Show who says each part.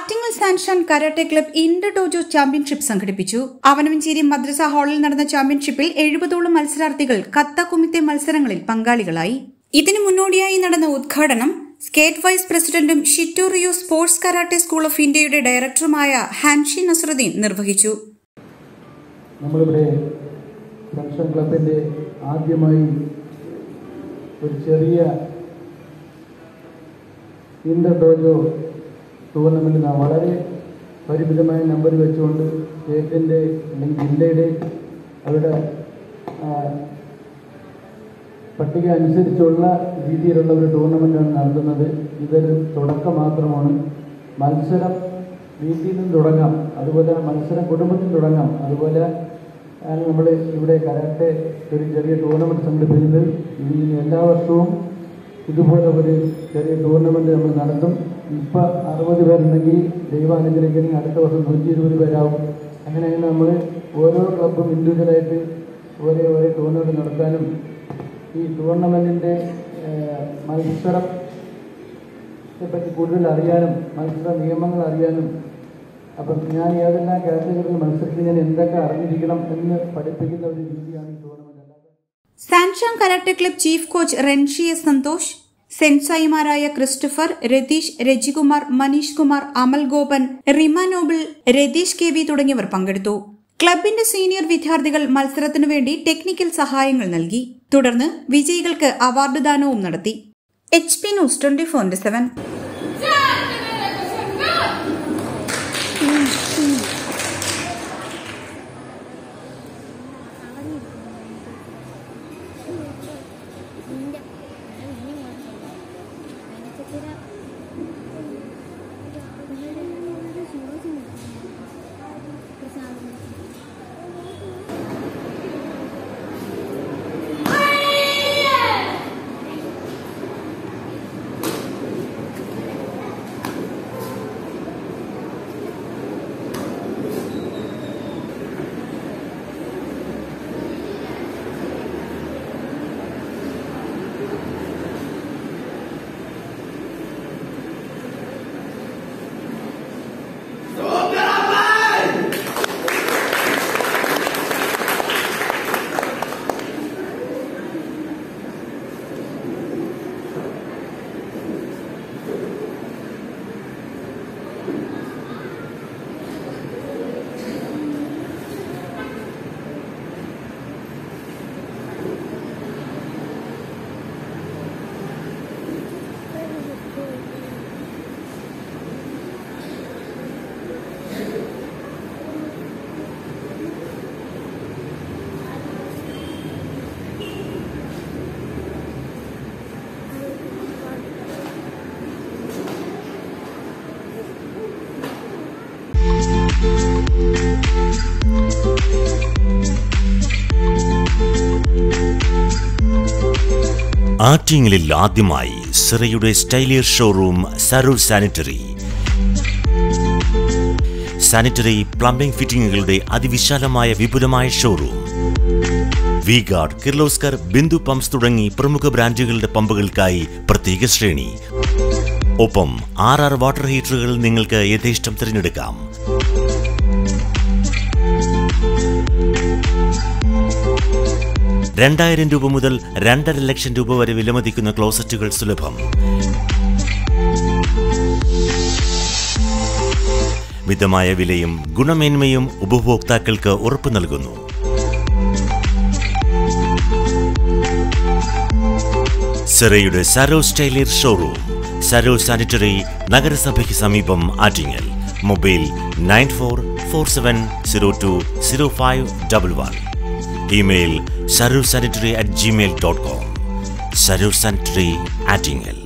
Speaker 1: Attingal Sanshan karate club inter dojo championship സംഘടിപ്പിച്ചു അവനവഞ്ചേരി മദ്രസ ഹാളിൽ നടന്ന ചാമ്പ്യൻഷിപ്പിൽ എഴുപതോളം മത്സരാർത്ഥികൾ കത്ത കുമിത്തെ മത്സരങ്ങളിൽ പങ്കാളികളായി ഇതിനു മുന്നോടിയായി നടന്ന ഉദ്ഘാടനം സ്കേറ്റ് വൈസ് പ്രസിഡന്റും Shitoryu sports karate school of ഇന്ത്യയുടെ ഡയറക്ടറുമായ ഹാൻഷി നസറുദ്ദീൻ നിർവഹിച്ചു
Speaker 2: നമ്മളിവിടെ ഫംഗ്ഷൻ ക്ലബിൻ്റെ ആദ്യമായി ഒരു ചെറിയ ഇന്റർ ഡോജോ ടൂർണമെൻറ്റ് നാം വളരെ പരിമിതമായ നമ്പർ വെച്ചുകൊണ്ട് സ്റ്റേറ്റിൻ്റെ അല്ലെങ്കിൽ ജില്ലയുടെ അവരുടെ ആ, പട്ടിക അനുസരിച്ചുള്ള രീതിയിലുള്ള ഒരു ടൂർണമെൻറ്റാണ് നടത്തുന്നത് ഇതൊരു തുടക്കം മാത്രമാണ് മത്സരം വീട്ടിൽ നിന്ന് തുടങ്ങാം അതുപോലെ മത്സരം കുടുംബത്തിൽ തുടങ്ങാം അതുപോലെ ആണ് നമ്മൾ ഇവിടെ കരാട്ടെ ഒരു ചെറിയ ടൂർണമെൻറ്റ് സംഘടിപ്പിക്കുന്നത് ഇനി എല്ലാ വർഷവും ഇതുപോലെ ഒരു ചെറിയ ടൂർണമെൻറ്റ് നമ്മൾ നടത്തും ഇപ്പം അറുപത് പേരുണ്ടെങ്കിൽ ദൈവാനുഗ്രഹിക്കണമെങ്കിൽ അടുത്ത വർഷം നൂറ്റി ഇരുപത് പേരാവും അങ്ങനെയാണ് നമ്മൾ ഓരോ ക്ലബും ഇൻഡിവിജ്വലായിട്ട് ഓരോ ഓരോ ടൂർണമെൻറ്റ് നടത്താനും ഈ ടൂർണമെൻറ്റിൻ്റെ മത്സരത്തെ പറ്റി കൂടുതൽ അറിയാനും മത്സര നിയമങ്ങൾ അറിയാനും അപ്പം ഞാൻ ഏതെല്ലാം കാറ്റഗറിയിൽ മത്സരത്തിൽ ഞാൻ എന്തൊക്കെ അറിഞ്ഞിരിക്കണം എന്ന് പഠിപ്പിക്കുന്ന ഒരു രീതിയാണ് ഈ ടൂർണമെൻറ്റ് അല്ലാതെ
Speaker 1: Sanshan karate club chief coach renshi S Santhosh സെൻസായിമാരായ Christopher Ratheesh Rajikumar Maneesh Kumar Amal Gopan Rima Noble Ratheesh K V തുടങ്ങിയവർ പങ്കെടുത്തു ക്ലബിന്റെ സീനിയർ വിദ്യാർത്ഥികൾ മത്സരത്തിനു വേണ്ടി ടെക്നിക്കൽ സഹായങ്ങൾ നൽകി തുടർന്ന് വിജയികൾക്ക് അവാർഡ് ദാനവും നടത്തി H P news twenty four seven
Speaker 3: ആറ്റിങ്ങലിൽ ആദ്യമായി സിറയുടെ സ്റ്റൈലിയർ ഷോറൂം സരൂർ സാനിറ്ററി സാനിറ്ററി പ്ലംബിംഗ് ഫിറ്റിംഗുകളുടെ അതിവിശാലമായ വിപുലമായ ഷോറൂം വി ഗാർഡ് കിർലോസ്കർ ബിന്ദു പമ്പ്സ് തുടങ്ങി പ്രമുഖ ബ്രാൻഡുകളുടെ പമ്പുകൾക്കായി പ്രത്യേക ശ്രേണി ഒപ്പം ആർ ആർ വാട്ടർ ഹീറ്ററുകൾ നിങ്ങൾക്ക് യഥേഷ്ടം തിരഞ്ഞെടുക്കാം രണ്ടായിരം രൂപ മുതൽ രണ്ടര ലക്ഷം രൂപ വരെ വിലമതിക്കുന്ന ക്ലോസറ്റുകൾ സുലഭം മിതമായ വിലയും ഗുണമേന്മയും ഉപഭോക്താക്കൾക്ക് ഉറപ്പു നൽകുന്നു സെറയുടെ സരോ സ്റ്റൈലിയർ ഷോറൂം സരോ സാനിറ്ററി നഗരസഭയ്ക്ക് സമീപം Attingal mobile nine four four seven zero two zero five double one email Saro sanitary at Gmail dot com Saro sanitary Attingal